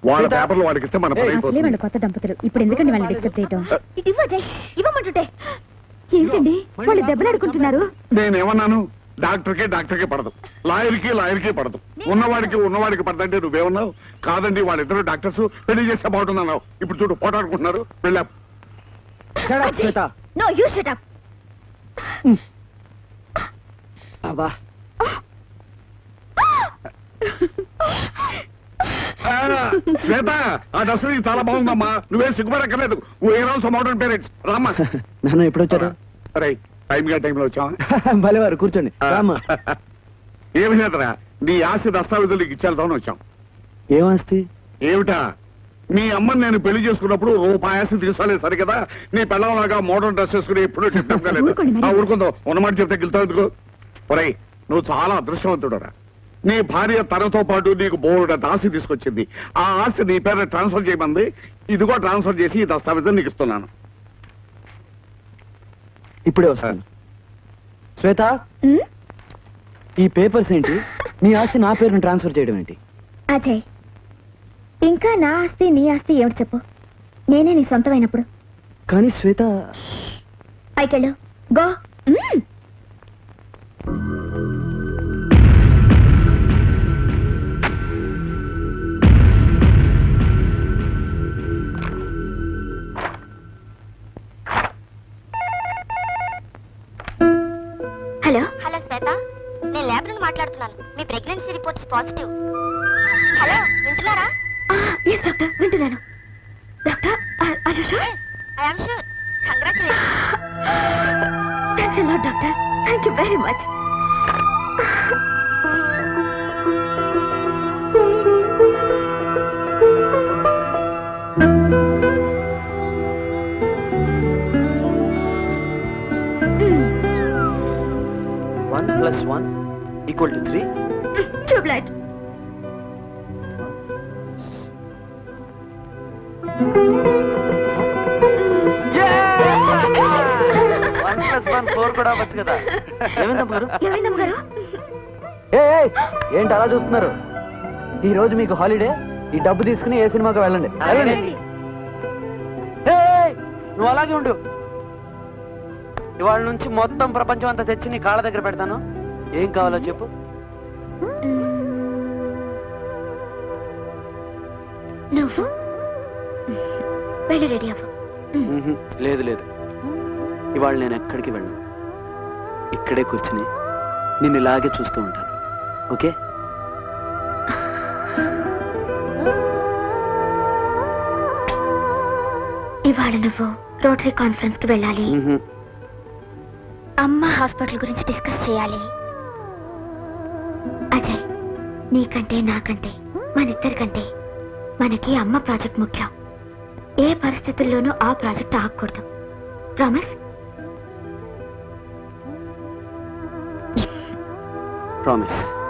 వాళ్ళ సీత. పేపర్లు వాడికి ఇస్తే మన పని అసలే అయిపోతుంది వాళ్ళు కొత్త దంపతులు ఇప్పుడు ఎందుకండి వాళ్ళని డిస్టర్బ్ చేయటం ఇవ్వజయ్ ఇవ్వమంటుంటే ఏంటండి వాళ్ళు దెబ్బలాడుకుంటున్నారు నేనేమన్నాను డాక్టర్కి డాక్టర్కి పడదు లాయర్కి లాయర్కి పడదు ఉన్నవాడికి ఉన్నవాడికి పడదంటే నువ్వేమన్నావు కాదండి వాళ్ళిద్దరు డాక్టర్స్ పెళ్లి చేస్తే బాగుంటుందన్నావు ఇప్పుడు చూడు పోటాడుకుంటున్నారు వెళ్ళా Shut up, Shweta no you shut up అబ్బా ఆ, శ్వేత ఆ డ్రెస్ నీకు చాలా బాగుందమ్మా నువ్వేం సిగ్గుపడక్కర్లేదు వేర్ ఆల్సో మోడర్న్ పేరెంట్స్ రామ్మా నాన్న ఎప్పుడు వచ్చారు అరే టైం గా టైంలో వచ్చావా భలేవారు కూర్చోండి రామ్మా ఏమి లేదరా నీ ఆస్తి దస్తావేజులు నీకు ఇచ్చేద్దామని వచ్చాం ఏం ఆస్తి ఏమిటా మీ అమ్మని నేను పెళ్లి చేసుకున్నప్పుడు రూపాయి ఆస్తి తీసుకోలేదు సరే కదా నీ పిల్లలాగా మోడర్న్ డ్రెస్ వేసుకుని ఎప్పుడు టిప్ కాలేదు ఊరుకోండి మరి. ఆ, ఊరుకుందో ఉన్నమాట చెప్తే గెలుతావు ఎందుకు ఒరేయ్ నువ్వు చాలా అదృష్టవంతుడరా నీ భార్య తనతో పాటు నీకు బోర్డు ఆస్తి తీసుకొచ్చింది ఆ ఆస్తి నీ పేరు ట్రాన్స్ఫర్ చేయమంది ఇదిగో ట్రాన్స్ఫర్ చేసి ఈ దస్తావేజం నీకు ఇస్తున్నాను ఇప్పుడే వస్తాను శ్వేత ఈ పేపర్స్ ఏంటి నీ ఆస్తి నా పేరును ట్రాన్స్ఫర్ చేయడం ఏంటి అజయ్ ఇంకా నా ఆస్తి నీ ఆస్తి ఏమిటి చెప్పు నేనే నీ సొంతమైనప్పుడు కానీ శ్వేత పైకెళ్ళు గో హలో హలో శ్వేత నేను ల్యాబ్ నుండి మాట్లాడుతున్నాను మీ ప్రెగ్నెన్సీ రిపోర్ట్స్ పాజిటివ్ హలో వింటున్నారా ఎస్ డాక్టర్ వింటున్నాను doctor are you sure I am sure congratulation thanks a lot doctor thank you very much one plus one equal to three tube light one plus one four కూడా అవ్వచ్చు కదా ఏమైందమ్మారు ఏమైందమ్మ గారు ఏంటి అలా చూస్తున్నారు ఈ రోజు మీకు హాలిడే ఈ డబ్బు తీసుకుని ఏ సినిమాకి వెళ్ళండి వెళ్ళండి. ఏయ్, నువ్వు అలాగే ఉండు ఇవాళ నుంచి మొత్తం ప్రపంచం అంతా తెచ్చి నీ కాళ్ళ దగ్గర పెడతాను ఏం కావాలో చెప్పు నువ్వు వెళ్ళి రెడీ అవ్వు మ్మ్హ్. లేదు లేదు ఇవాళ నేను ఎక్కడికి వెళ్ళను ఇక్కడే కూర్చుని నిన్ను ఇలాగే చూస్తూ ఉంటాను ఓకే ఇవాళ నువ్వు రోటరీ కాన్ఫరెన్స్ కి వెళ్ళాలి మ్మ్హ్. అమ్మ హాస్పిటల్ గురించి డిస్కస్ చేయాలి అజయ్ నీకంటే నాకంటే మనిద్దరికంటే మనకి అమ్మ ప్రాజెక్ట్ ముఖ్యం ఏ పరిస్థితుల్లోనూ ఆ ప్రాజెక్ట్ ఆగకూడదు ప్రామిస్ ప్రామిస్